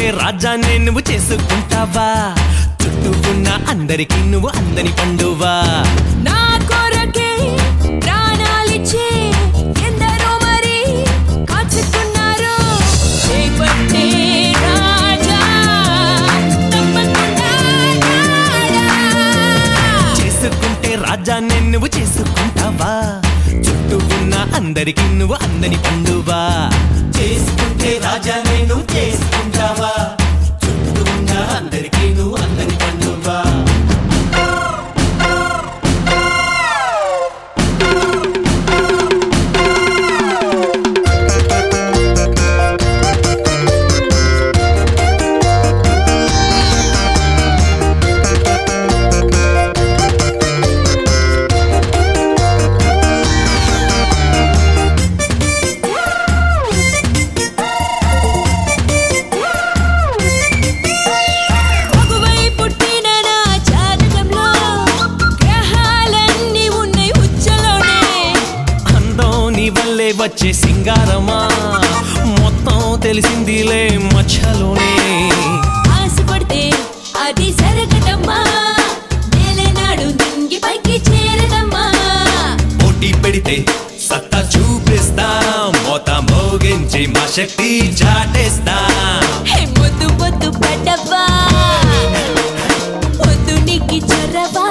చేసుకుంటే రాజానే నువ్వు చేసుకుంటావా చుట్టూ ఉన్న అందరికి నువ్వు అందని పండువా నా కొరకే ప్రాణాలిచ్చే ఎందరో మరి కాచుకున్నారు చేపట్టే రాజా తప్పకుండా రాడా. చేసుకుంటే రాజానే నువ్వు చేసుకుంటావా చుట్టూ ఉన్న అందరికి నువ్వు అందని పండువా చేసుకుంటే రాజానే నువ్వు చేసుకుంటావా చుట్టూ ఉన్న అందరికి నువ్వు అందని పండువా మగువై పుట్టిన నా జాతకంలో గ్రహాలన్నీ ఉన్నాయి ఉచ్చలోనే అందం నీ వల్లే వచ్చే సింగారమా మొత్తం తెలిసిందిలే మచ్చలోనే ఆశపడితే అది జరగదమ్మా నేలనాడు నింగి పైకి చేరదమ్మా పోటీ పెడితే సత్తా చూపిస్తా మోత మోగించి మా శక్తి చాటేస్తా హే ముద్దు ముద్దు పడ్డవా వద్దు నీకి చొరవా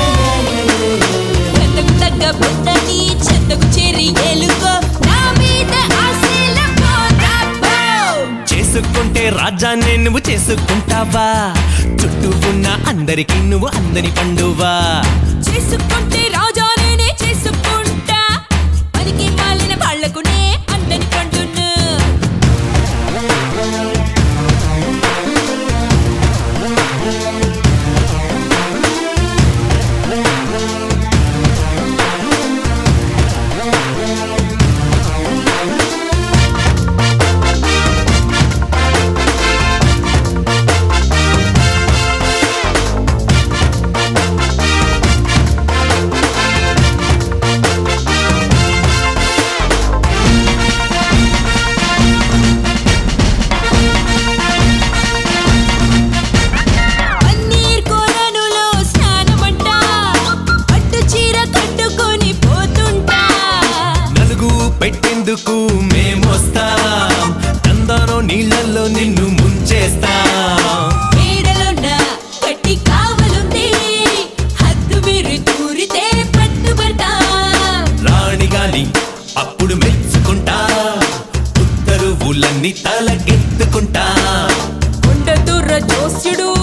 ఎంతకు తగ్గ బుట్టని చెత్తకు చేరి ఎలుకో నా మీద ఆశల పోరాపో చేసుకుంటే రాజానే నువ్వు చేసుకుంటావా చుట్టూ ఉన్న అందరికి నువ్వు అందని పండువా చేసుకుంటే రాజా నేనే చేసుకుంటా పనికి మాలిన వాళ్ళకునే అందని పండును పన్నీర్ కోరనులో స్నానమంట పట్టు చీర కట్టుకొని పోతుంటా నలుగు పెట్టేందుకు మేమొస్తాం తందరో నీళ్ళల్లో నిన్ను ముంచేస్తాం మేడలున్న గట్టి కావలుంది హద్దు మీరు తూరితే పట్టుబడతా రాణి గాని అప్పుడు మెచ్చుకుంటా ఉత్తరువులన్నీ తలకెత్తుకుంటా కొండ దుర్ర జోస్యుడు